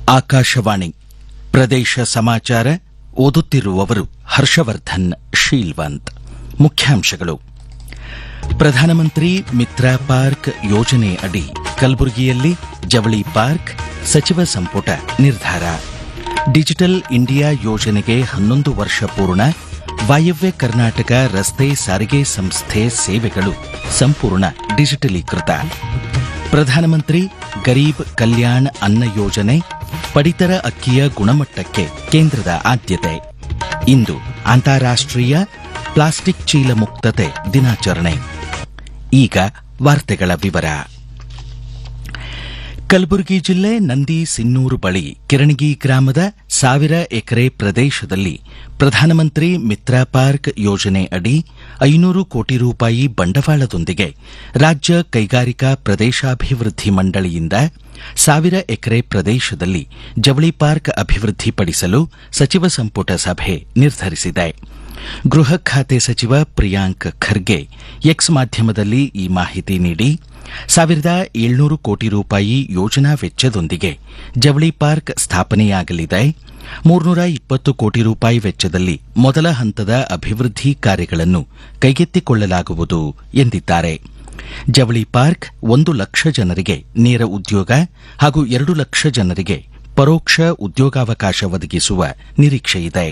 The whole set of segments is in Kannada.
ಆಕಾಶವಾಣಿ ಪ್ರದೇಶ ಸಮಾಚಾರ ಓದುತ್ತಿರುವವರು ಹರ್ಷವರ್ಧನ್ ಶೀಲ್ವಂತ್ ಮುಖ್ಯಾಂಶಗಳು ಪ್ರಧಾನಮಂತ್ರಿ ಮಿತ್ರ ಪಾರ್ಕ್ ಯೋಜನೆ ಅಡಿ ಕಲಬುರಗಿಯಲ್ಲಿ ಜವಳಿ ಪಾರ್ಕ್ ಸಚಿವ ಸಂಪುಟ ನಿರ್ಧಾರ ಡಿಜಿಟಲ್ ಇಂಡಿಯಾ ಯೋಜನೆಗೆ ಹನ್ನೊಂದು ವರ್ಷ ಪೂರ್ಣ ವಾಯವ್ಯ ಕರ್ನಾಟಕ ರಸ್ತೆ ಸಾರಿಗೆ ಸಂಸ್ಥೆ ಸೇವೆಗಳು ಸಂಪೂರ್ಣ ಡಿಜಿಟಲೀಕೃತ ಪ್ರಧಾನಮಂತ್ರಿ ಗರೀಬ್ ಕಲ್ಯಾಣ್ ಅನ್ನ ಯೋಜನೆ ಪಡಿತರ ಅಕ್ಕಿಯ ಗುಣಮಟ್ಟಕ್ಕೆ ಕೇಂದ್ರದ ಆದ್ಯತೆ ಇಂದು ಅಂತಾರಾಷ್ಟ್ರೀಯ ಪ್ಲಾಸ್ಟಿಕ್ ಚೀಲ ಮುಕ್ತತೆ ದಿನಾಚರಣೆ ಈಗ ವಾರ್ತೆಗಳ ವಿವರ ಕಲಬುರಗಿ ಜಿಲ್ಲೆ ನಂದಿ ಸಿನ್ನೂರು ಬಳಿ ಕಿರಣಗಿ ಗ್ರಾಮದ ಸಾವಿರ ಎಕರೆ ಪ್ರದೇಶದಲ್ಲಿ ಪ್ರಧಾನಮಂತ್ರಿ ಮಿತ್ರ ಪಾರ್ಕ್ ಯೋಜನೆ ಅಡಿ ಐನೂರು ಕೋಟಿ ರೂಪಾಯಿ ಬಂಡವಾಳದೊಂದಿಗೆ ರಾಜ್ಯ ಕೈಗಾರಿಕಾ ಪ್ರದೇಶಾಭಿವೃದ್ಧಿ ಮಂಡಳಿಯಿಂದ ಸಾವಿರ ಎಕರೆ ಪ್ರದೇಶದಲ್ಲಿ ಜವಳಿ ಪಾರ್ಕ್ ಅಭಿವೃದ್ಧಿಪಡಿಸಲು ಸಚಿವ ಸಂಪುಟ ಸಭೆ ನಿರ್ಧರಿಸಿದೆ ಗೃಹ ಖಾತೆ ಸಚಿವ ಪ್ರಿಯಾಂಕ್ ಖರ್ಗೆ ಎಕ್ಸ್ ಮಾಧ್ಯಮದಲ್ಲಿ ಈ ಮಾಹಿತಿ ನೀಡಿ ಸಾವಿರದ ಏಳ್ನೂರು ಕೋಟಿ ರೂಪಾಯಿ ಯೋಜನಾ ವೆಚ್ಚದೊಂದಿಗೆ ಜವಳಿ ಪಾರ್ಕ್ ಸ್ಥಾಪನೆಯಾಗಲಿದೆ ಮೂರ್ನೂರ ಇಪ್ಪತ್ತು ಕೋಟಿ ರೂಪಾಯಿ ವೆಚ್ಚದಲ್ಲಿ ಮೊದಲ ಹಂತದ ಅಭಿವೃದ್ಧಿ ಕಾರ್ಯಗಳನ್ನು ಕೈಗೆತ್ತಿಕೊಳ್ಳಲಾಗುವುದು ಎಂದಿದ್ದಾರೆ ಜವಳಿ ಪಾರ್ಕ್ ಒಂದು ಲಕ್ಷ ಜನರಿಗೆ ನೇರ ಉದ್ಯೋಗ ಹಾಗೂ ಎರಡು ಲಕ್ಷ ಜನರಿಗೆ ಪರೋಕ್ಷ ಉದ್ಯೋಗಾವಕಾಶ ಒದಗಿಸುವ ನಿರೀಕ್ಷೆಯಿದೆ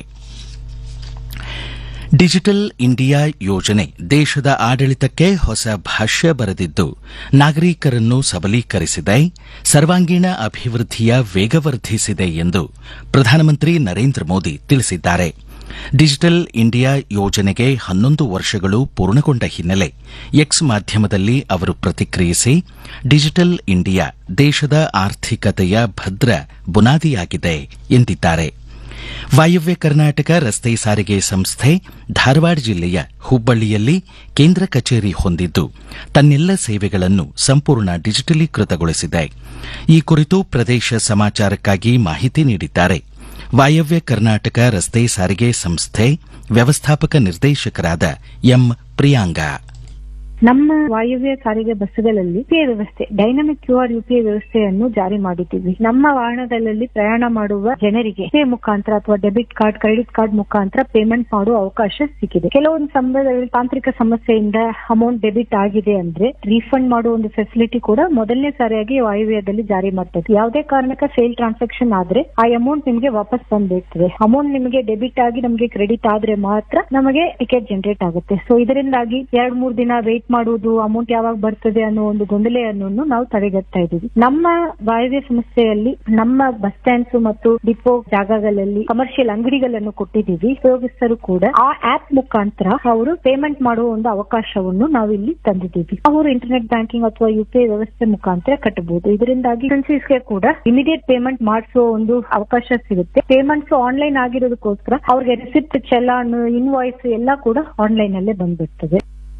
ಡಿಜಿಟಲ್ ಇಂಡಿಯಾ ಯೋಜನೆ ದೇಶದ ಆಡಳಿತಕ್ಕೆ ಹೊಸ ಭಾಷ್ಯ ಬರೆದಿದ್ದು ನಾಗರಿಕರನ್ನು ಸಬಲೀಕರಿಸಿದೆ ಸರ್ವಾಂಗೀಣ ಅಭಿವೃದ್ಧಿಯ ವೇಗವರ್ಧಿಸಿದೆ ಎಂದು ಪ್ರಧಾನಮಂತ್ರಿ ನರೇಂದ್ರ ಮೋದಿ ತಿಳಿಸಿದ್ದಾರೆ ಡಿಜಿಟಲ್ ಇಂಡಿಯಾ ಯೋಜನೆಗೆ ಹನ್ನೊಂದು ವರ್ಷಗಳು ಪೂರ್ಣಗೊಂಡ ಹಿನ್ನೆಲೆ ಎಕ್ಸ್ ಮಾಧ್ಯಮದಲ್ಲಿ ಅವರು ಪ್ರತಿಕ್ರಿಯಿಸಿ ಡಿಜಿಟಲ್ ಇಂಡಿಯಾ ದೇಶದ ಆರ್ಥಿಕತೆಯ ಭದ್ರ ಬುನಾದಿಯಾಗಿದೆ ಎಂದಿದ್ದಾರೆ ವಾಯವ್ಯ ಕರ್ನಾಟಕ ರಸ್ತೆ ಸಾರಿಗೆ ಸಂಸ್ಥೆ ಧಾರವಾಡ ಜಿಲ್ಲೆಯ ಹುಬ್ಬಳ್ಳಿಯಲ್ಲಿ ಕೇಂದ್ರ ಕಚೇರಿ ಹೊಂದಿದ್ದು ತನ್ನೆಲ್ಲ ಸೇವೆಗಳನ್ನು ಸಂಪೂರ್ಣ ಡಿಜಿಟಲೀಕೃತಗೊಳಿಸಿದೆ ಈ ಕುರಿತು ಪ್ರದೇಶ ಸಮಾಚಾರಕ್ಕಾಗಿ ಮಾಹಿತಿ ನೀಡಿದ್ದಾರೆ ವಾಯವ್ಯ ಕರ್ನಾಟಕ ರಸ್ತೆ ಸಾರಿಗೆ ಸಂಸ್ಥೆ ವ್ಯವಸ್ಥಾಪಕ ನಿರ್ದೇಶಕರಾದ ಎಂ ಪ್ರಿಯಾಂಗಾ ನಮ್ಮ ವಾಯವ್ಯ ಸಾರಿಗೆ ಬಸ್ಗಳಲ್ಲಿ ಯುಪಿಐ ವ್ಯವಸ್ಥೆ ಡೈನಮಿಕ್ ಕ್ಯೂ ಆರ್ ಯುಪಿಐ ವ್ಯವಸ್ಥೆಯನ್ನು ಜಾರಿ ಮಾಡಿದ್ದೀವಿ ನಮ್ಮ ವಾಹನಗಳಲ್ಲಿ ಪ್ರಯಾಣ ಮಾಡುವ ಜನರಿಗೆ ಪೇ ಮುಖಾಂತರ ಅಥವಾ ಡೆಬಿಟ್ ಕಾರ್ಡ್ ಕ್ರೆಡಿಟ್ ಕಾರ್ಡ್ ಮುಖಾಂತರ ಪೇಮೆಂಟ್ ಮಾಡುವ ಅವಕಾಶ ಸಿಕ್ಕಿದೆ ಕೆಲವೊಂದು ಸಂದರ್ಭದಲ್ಲಿ ತಾಂತ್ರಿಕ ಸಮಸ್ಯೆಯಿಂದ ಅಮೌಂಟ್ ಡೆಬಿಟ್ ಆಗಿದೆ ಅಂದ್ರೆ ರೀಫಂಡ್ ಮಾಡುವ ಒಂದು ಫೆಸಿಲಿಟಿ ಕೂಡ ಮೊದಲನೇ ಸಾರಿಯಾಗಿ ವಾಯುವ್ಯದಲ್ಲಿ ಜಾರಿ ಮಾಡ್ತದೆ ಯಾವುದೇ ಕಾರಣಕ್ಕೆ ಫೇಲ್ ಟ್ರಾನ್ಸಾಕ್ಷನ್ ಆದ್ರೆ ಆ ಅಮೌಂಟ್ ನಿಮಗೆ ವಾಪಸ್ ಬಂದಿರ್ತದೆ ಅಮೌಂಟ್ ನಿಮಗೆ ಡೆಬಿಟ್ ಆಗಿ ನಮಗೆ ಕ್ರೆಡಿಟ್ ಆದ್ರೆ ಮಾತ್ರ ನಮಗೆ ಟಿಕೆಟ್ ಜನರೇಟ್ ಆಗುತ್ತೆ ಸೊ ಇದರಿಂದಾಗಿ ಎರಡ್ ಮೂರ್ ದಿನ ವೇಟ್ ಮಾಡುವುದು ಅಮೌಂಟ್ ಯಾವಾಗ ಬರ್ತದೆ ಅನ್ನೋ ಒಂದು ಗೊಂದಲೆಯನ್ನು ನಾವು ತಡೆಗಟ್ತಾ ಇದ್ದೀವಿ ನಮ್ಮ ವಾಯವ್ಯ ಸಂಸ್ಥೆಯಲ್ಲಿ ನಮ್ಮ ಬಸ್ ಸ್ಟ್ಯಾಂಡ್ಸ್ ಮತ್ತು ಡಿಪೋ ಜಾಗಗಳಲ್ಲಿ ಕಮರ್ಷಿಯಲ್ ಅಂಗಡಿಗಳನ್ನು ಕೊಟ್ಟಿದ್ದೀವಿ ಉಪಯೋಗಿಸ್ತರು ಕೂಡ ಆ ಆಪ್ ಮುಖಾಂತರ ಅವರು ಪೇಮೆಂಟ್ ಮಾಡುವ ಒಂದು ಅವಕಾಶವನ್ನು ನಾವು ಇಲ್ಲಿ ತಂದಿದ್ದೀವಿ ಅವರು ಇಂಟರ್ನೆಟ್ ಬ್ಯಾಂಕಿಂಗ್ ಅಥವಾ ಯುಪಿಐ ವ್ಯವಸ್ಥೆ ಮುಖಾಂತರ ಕಟ್ಟಬಹುದು ಇದರಿಂದಾಗಿ ಗೆ ಕೂಡ ಇಮಿಡಿಯೇಟ್ ಪೇಮೆಂಟ್ ಮಾಡಿಸುವ ಒಂದು ಅವಕಾಶ ಸಿಗುತ್ತೆ ಪೇಮೆಂಟ್ಸ್ ಆನ್ಲೈನ್ ಆಗಿರೋದಕ್ಕೋಸ್ಕರ ಅವ್ರಿಗೆ ರಿಸಿಪ್ಟ್ ಚಲಾನ್ ಇನ್ವಾಯ್ಸ್ ಎಲ್ಲ ಕೂಡ ಆನ್ಲೈನ್ ಅಲ್ಲೇ ಬಂದ್ಬಿಡ್ತದೆ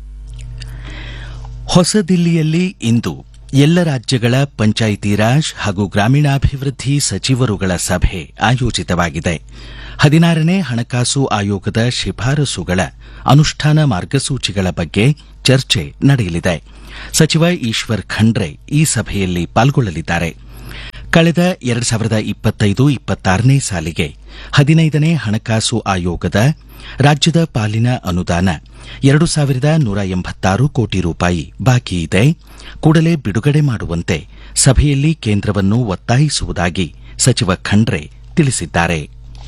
ಹೊಸದಿಲ್ಲಿಯಲ್ಲಿ ಇಂದು ಎಲ್ಲ ರಾಜ್ಯಗಳ ಪಂಚಾಯಿತಿ ರಾಜ್ ಹಾಗೂ ಗ್ರಾಮೀಣಾಭಿವೃದ್ಧಿ ಸಚಿವರುಗಳ ಸಭೆ ಆಯೋಜಿತವಾಗಿದೆ ಹದಿನಾರನೇ ಹಣಕಾಸು ಆಯೋಗದ ಶಿಫಾರಸುಗಳ ಅನುಷ್ಠಾನ ಮಾರ್ಗಸೂಚಿಗಳ ಬಗ್ಗೆ ಚರ್ಚೆ ನಡೆಯಲಿದೆ ಸಚಿವ ಈಶ್ವರ್ ಖಂಡ್ರೆ ಈ ಸಭೆಯಲ್ಲಿ ಪಾಲ್ಗೊಳ್ಳಲಿದ್ದಾರೆ ಕಳೆದ ಎರಡು ಸಾವಿರದ ಇಪ್ಪತ್ತೈದು ಇಪ್ಪತ್ತಾರನೇ ಸಾಲಿಗೆ ಹದಿನೈದನೇ ಹಣಕಾಸು ಆಯೋಗದ ರಾಜ್ಯದ ಪಾಲಿನ ಅನುದಾನ ಎರಡು ಸಾವಿರದ ನೂರ ಎಂಬತ್ತಾರು ಕೋಟಿ ರೂಪಾಯಿ ಬಾಕಿ ಇದೆ ಕೂಡಲೇ ಬಿಡುಗಡೆ ಮಾಡುವಂತೆ ಸಭೆಯಲ್ಲಿ ಕೇಂದ್ರವನ್ನು ಒತ್ತಾಯಿಸುವುದಾಗಿ ಸಚಿವ ಖಂಡ್ರೆ ತಿಳಿಸಿದ್ದಾರೆ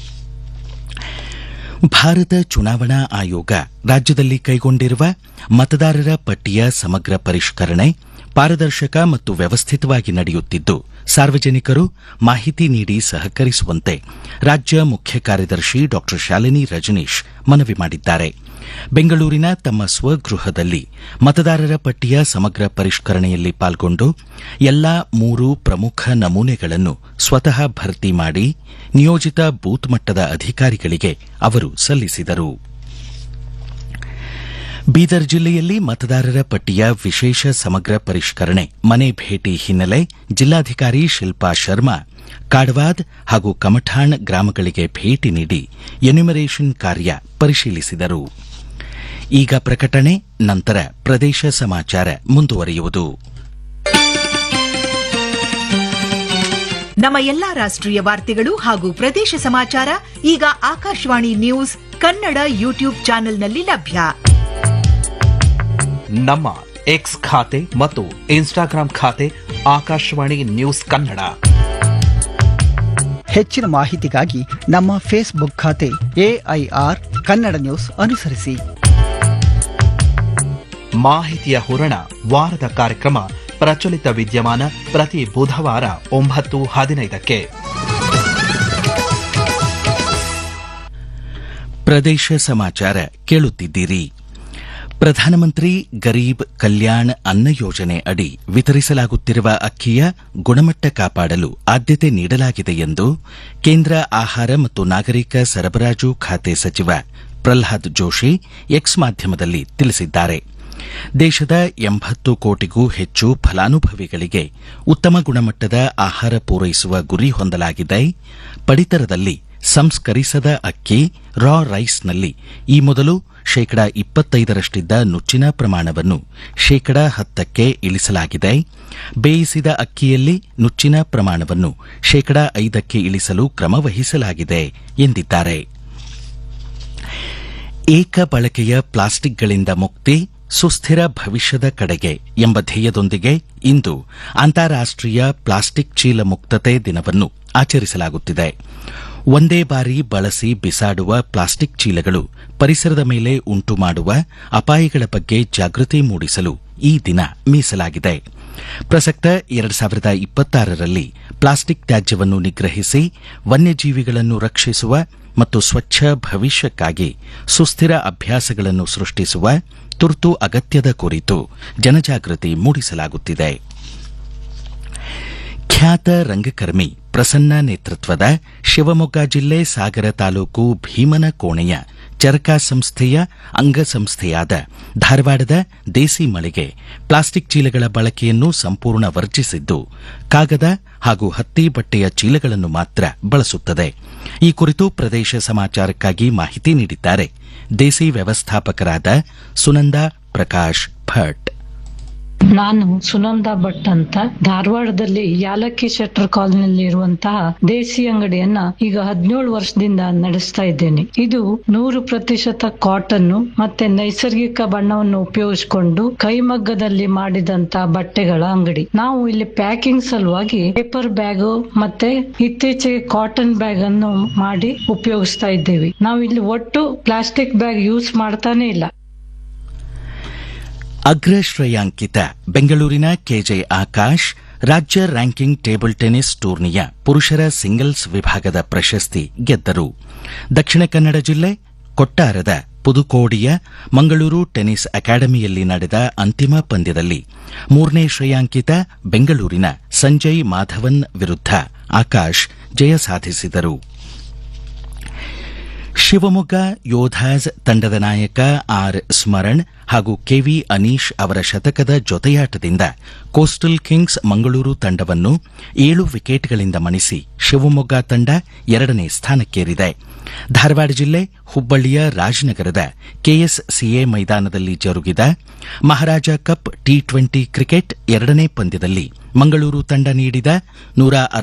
ಭಾರತ ಚುನಾವಣಾ ಆಯೋಗ ರಾಜ್ಯದಲ್ಲಿ ಕೈಗೊಂಡಿರುವ ಮತದಾರರ ಪಟ್ಟಿಯ ಸಮಗ್ರ ಪರಿಷ್ಕರಣೆ ಪಾರದರ್ಶಕ ಮತ್ತು ವ್ಯವಸ್ಥಿತವಾಗಿ ನಡೆಯುತ್ತಿದ್ದು ಸಾರ್ವಜನಿಕರು ಮಾಹಿತಿ ನೀಡಿ ಸಹಕರಿಸುವಂತೆ ರಾಜ್ಯ ಮುಖ್ಯ ಕಾರ್ಯದರ್ಶಿ ಡಾ ಶಾಲಿನಿ ರಜನೀಶ್ ಮನವಿ ಮಾಡಿದ್ದಾರೆ ಬೆಂಗಳೂರಿನ ತಮ್ಮ ಸ್ವಗೃಹದಲ್ಲಿ ಮತದಾರರ ಪಟ್ಟಿಯ ಸಮಗ್ರ ಪರಿಷ್ಕರಣೆಯಲ್ಲಿ ಪಾಲ್ಗೊಂಡು ಎಲ್ಲಾ ಮೂರು ಪ್ರಮುಖ ನಮೂನೆಗಳನ್ನು ಸ್ವತಃ ಭರ್ತಿ ಮಾಡಿ ನಿಯೋಜಿತ ಬೂತ್ ಮಟ್ಟದ ಅಧಿಕಾರಿಗಳಿಗೆ ಅವರು ಸಲ್ಲಿಸಿದರು ಬೀದರ್ ಜಿಲ್ಲೆಯಲ್ಲಿ ಮತದಾರರ ಪಟ್ಟಿಯ ವಿಶೇಷ ಸಮಗ್ರ ಪರಿಷ್ಕರಣೆ ಮನೆ ಭೇಟಿ ಹಿನ್ನೆಲೆ ಜಿಲ್ಲಾಧಿಕಾರಿ ಶಿಲ್ಪಾ ಶರ್ಮಾ ಕಾಡವಾದ್ ಹಾಗೂ ಕಮಠಾಣ್ ಗ್ರಾಮಗಳಿಗೆ ಭೇಟಿ ನೀಡಿ ಎನ್ಯುಮರೇಷನ್ ಕಾರ್ಯ ಪರಿಶೀಲಿಸಿದರು ಈಗ ಪ್ರಕಟಣೆ ನಂತರ ಪ್ರದೇಶ ಸಮಾಚಾರ ಮುಂದುವರಿಯುವುದು ನಮ್ಮ ಎಲ್ಲಾ ರಾಷ್ಟ್ರೀಯ ವಾರ್ತೆಗಳು ಹಾಗೂ ಪ್ರದೇಶ ಸಮಾಚಾರ ಈಗ ಆಕಾಶವಾಣಿ ನ್ಯೂಸ್ ಕನ್ನಡ ಯೂಟ್ಯೂಬ್ ಚಾನೆಲ್ನಲ್ಲಿ ಲಭ್ಯ ನಮ್ಮ ಎಕ್ಸ್ ಖಾತೆ ಮತ್ತು ಇನ್ಸ್ಟಾಗ್ರಾಂ ಖಾತೆ ಆಕಾಶವಾಣಿ ನ್ಯೂಸ್ ಕನ್ನಡ ಹೆಚ್ಚಿನ ಮಾಹಿತಿಗಾಗಿ ನಮ್ಮ ಫೇಸ್ಬುಕ್ ಖಾತೆ ಎಐಆರ್ ಕನ್ನಡ ನ್ಯೂಸ್ ಅನುಸರಿಸಿ ಮಾಹಿತಿಯ ಹೂರಣ ವಾರದ ಕಾರ್ಯಕ್ರಮ ಪ್ರಚಲಿತ ವಿದ್ಯಮಾನ ಪ್ರತಿ ಬುಧವಾರ ಒಂಬತ್ತು ಹದಿನೈದಕ್ಕೆ ಪ್ರದೇಶ ಸಮಾಚಾರ ಕೇಳುತ್ತಿದ್ದೀರಿ ಪ್ರಧಾನಮಂತ್ರಿ ಗರೀಬ್ ಕಲ್ಯಾಣ್ ಅನ್ನ ಯೋಜನೆ ಅಡಿ ವಿತರಿಸಲಾಗುತ್ತಿರುವ ಅಕ್ಕಿಯ ಗುಣಮಟ್ಟ ಕಾಪಾಡಲು ಆದ್ಯತೆ ನೀಡಲಾಗಿದೆ ಎಂದು ಕೇಂದ್ರ ಆಹಾರ ಮತ್ತು ನಾಗರಿಕ ಸರಬರಾಜು ಖಾತೆ ಸಚಿವ ಪ್ರಲ್ಹಾದ್ ಜೋಶಿ ಎಕ್ಸ್ ಮಾಧ್ಯಮದಲ್ಲಿ ತಿಳಿಸಿದ್ದಾರೆ ದೇಶದ ಎಂಬತ್ತು ಕೋಟಿಗೂ ಹೆಚ್ಚು ಫಲಾನುಭವಿಗಳಿಗೆ ಉತ್ತಮ ಗುಣಮಟ್ಟದ ಆಹಾರ ಪೂರೈಸುವ ಗುರಿ ಹೊಂದಲಾಗಿದೆ ಪಡಿತರದಲ್ಲಿ ಸಂಸ್ಕರಿಸದ ಅಕ್ಕಿ ರಾ ರೈಸ್ನಲ್ಲಿ ಈ ಮೊದಲು ಶೇಕಡಾ ಇಪ್ಪತ್ತೈದರಷ್ಟಿದ್ದ ನುಚ್ಚಿನ ಪ್ರಮಾಣವನ್ನು ಶೇಕಡಾ ಹತ್ತಕ್ಕೆ ಇಳಿಸಲಾಗಿದೆ ಬೇಯಿಸಿದ ಅಕ್ಕಿಯಲ್ಲಿ ನುಚ್ಚಿನ ಪ್ರಮಾಣವನ್ನು ಶೇಕಡಾ ಐದಕ್ಕೆ ಇಳಿಸಲು ಕ್ರಮ ವಹಿಸಲಾಗಿದೆ ಎಂದಿದ್ದಾರೆ ಏಕ ಬಳಕೆಯ ಪ್ಲಾಸ್ಟಿಕ್ಗಳಿಂದ ಮುಕ್ತಿ ಸುಸ್ಥಿರ ಭವಿಷ್ಯದ ಕಡೆಗೆ ಎಂಬ ಧ್ಯೇಯದೊಂದಿಗೆ ಇಂದು ಅಂತಾರಾಷ್ಟೀಯ ಪ್ಲಾಸ್ಟಿಕ್ ಚೀಲ ಮುಕ್ತತೆ ದಿನವನ್ನು ಆಚರಿಸಲಾಗುತ್ತಿದೆ ಒಂದೇ ಬಾರಿ ಬಳಸಿ ಬಿಸಾಡುವ ಪ್ಲಾಸ್ಟಿಕ್ ಚೀಲಗಳು ಪರಿಸರದ ಮೇಲೆ ಉಂಟು ಮಾಡುವ ಅಪಾಯಗಳ ಬಗ್ಗೆ ಜಾಗೃತಿ ಮೂಡಿಸಲು ಈ ದಿನ ಮೀಸಲಾಗಿದೆ ಪ್ರಸಕ್ತ ಎರಡು ಸಾವಿರದ ಇಪ್ಪತ್ತಾರರಲ್ಲಿ ಪ್ಲಾಸ್ಟಿಕ್ ತ್ಯಾಜ್ಯವನ್ನು ನಿಗ್ರಹಿಸಿ ವನ್ಯಜೀವಿಗಳನ್ನು ರಕ್ಷಿಸುವ ಮತ್ತು ಸ್ವಚ್ಛ ಭವಿಷ್ಯಕ್ಕಾಗಿ ಸುಸ್ಥಿರ ಅಭ್ಯಾಸಗಳನ್ನು ಸೃಷ್ಟಿಸುವ ತುರ್ತು ಅಗತ್ಯದ ಕುರಿತು ಜನಜಾಗೃತಿ ಮೂಡಿಸಲಾಗುತ್ತಿದೆ ಖ್ಯಾತ ರಂಗಕರ್ಮಿ ಪ್ರಸನ್ನ ನೇತೃತ್ವದ ಶಿವಮೊಗ್ಗ ಜಿಲ್ಲೆ ಸಾಗರ ತಾಲೂಕು ಭೀಮನಕೋಣೆಯ ಚರಕ ಸಂಸ್ಥೆಯ ಅಂಗಸಂಸ್ಥೆಯಾದ ಧಾರವಾಡದ ದೇಸಿ ಮಳಿಗೆ ಪ್ಲಾಸ್ಟಿಕ್ ಚೀಲಗಳ ಬಳಕೆಯನ್ನು ಸಂಪೂರ್ಣ ವರ್ಜಿಸಿದ್ದು ಕಾಗದ ಹಾಗೂ ಹತ್ತಿ ಬಟ್ಟೆಯ ಚೀಲಗಳನ್ನು ಮಾತ್ರ ಬಳಸುತ್ತದೆ ಈ ಕುರಿತು ಪ್ರದೇಶ ಸಮಾಚಾರಕ್ಕಾಗಿ ಮಾಹಿತಿ ನೀಡಿದ್ದಾರೆ ದೇಸಿ ವ್ಯವಸ್ಥಾಪಕರಾದ ಸುನಂದಾ ಪ್ರಕಾಶ್ ಭಟ್ ನಾನು ಸುನಂದಾ ಭಟ್ ಅಂತ ಧಾರವಾಡದಲ್ಲಿ ಯಾಲಕ್ಕಿ ಶೆಟ್ಟರ್ ಕಾಲೋನಿಯಲ್ಲಿ ಇರುವಂತಹ ದೇಸಿ ಅಂಗಡಿಯನ್ನ ಈಗ ಹದಿನೇಳು ವರ್ಷದಿಂದ ನಡೆಸ್ತಾ ಇದ್ದೇನೆ ಇದು ನೂರು ಪ್ರತಿಶತ ಕಾಟನ್ ಮತ್ತೆ ನೈಸರ್ಗಿಕ ಬಣ್ಣವನ್ನು ಉಪಯೋಗಿಸಿಕೊಂಡು ಕೈಮಗ್ಗದಲ್ಲಿ ಮಾಡಿದಂತ ಬಟ್ಟೆಗಳ ಅಂಗಡಿ ನಾವು ಇಲ್ಲಿ ಪ್ಯಾಕಿಂಗ್ ಸಲುವಾಗಿ ಪೇಪರ್ ಬ್ಯಾಗ್ ಮತ್ತೆ ಇತ್ತೀಚೆಗೆ ಕಾಟನ್ ಬ್ಯಾಗ್ ಅನ್ನು ಮಾಡಿ ಉಪಯೋಗಿಸ್ತಾ ಇದ್ದೇವೆ ನಾವು ಇಲ್ಲಿ ಒಟ್ಟು ಪ್ಲಾಸ್ಟಿಕ್ ಬ್ಯಾಗ್ ಯೂಸ್ ಮಾಡ್ತಾನೆ ಇಲ್ಲ ಅಗ್ರ ಶ್ರೇಯಾಂಕಿತ ಬೆಂಗಳೂರಿನ ಕೆಜೆ ಆಕಾಶ್ ರಾಜ್ಯ ರ್ಯಾಂಕಿಂಗ್ ಟೇಬಲ್ ಟೆನಿಸ್ ಟೂರ್ನಿಯ ಪುರುಷರ ಸಿಂಗಲ್ಸ್ ವಿಭಾಗದ ಪ್ರಶಸ್ತಿ ಗೆದ್ದರು ದಕ್ಷಿಣ ಕನ್ನಡ ಜಿಲ್ಲೆ ಕೊಟ್ಟಾರದ ಪುದುಕೋಡಿಯ ಮಂಗಳೂರು ಟೆನಿಸ್ ಅಕಾಡೆಮಿಯಲ್ಲಿ ನಡೆದ ಅಂತಿಮ ಪಂದ್ಯದಲ್ಲಿ ಮೂರನೇ ಶ್ರೇಯಾಂಕಿತ ಬೆಂಗಳೂರಿನ ಸಂಜಯ್ ಮಾಧವನ್ ವಿರುದ್ಧ ಆಕಾಶ್ ಜಯ ಸಾಧಿಸಿದರು ಶಿವಮೊಗ್ಗ ಯೋಧಾಸ್ ತಂಡದ ನಾಯಕ ಆರ್ ಸ್ಮರಣ್ ಹಾಗೂ ಕೆವಿ ಅನೀಶ್ ಅವರ ಶತಕದ ಜೊತೆಯಾಟದಿಂದ ಕೋಸ್ಟಲ್ ಕಿಂಗ್ಸ್ ಮಂಗಳೂರು ತಂಡವನ್ನು ಏಳು ವಿಕೆಟ್ಗಳಿಂದ ಮಣಿಸಿ ಶಿವಮೊಗ್ಗ ತಂಡ ಎರಡನೇ ಸ್ಥಾನಕ್ಕೇರಿದೆ ಧಾರವಾಡ ಜಿಲ್ಲೆ ಹುಬ್ಬಳ್ಳಿಯ ರಾಜನಗರದ ಕೆಎಸ್ಸಿಎ ಮೈದಾನದಲ್ಲಿ ಜರುಗಿದ Maharaja cup T twenty cricket ಎರಡನೇ ಪಂದ್ಯದಲ್ಲಿ ಮಂಗಳೂರು ತಂಡ ನೀಡಿದ ನೂರ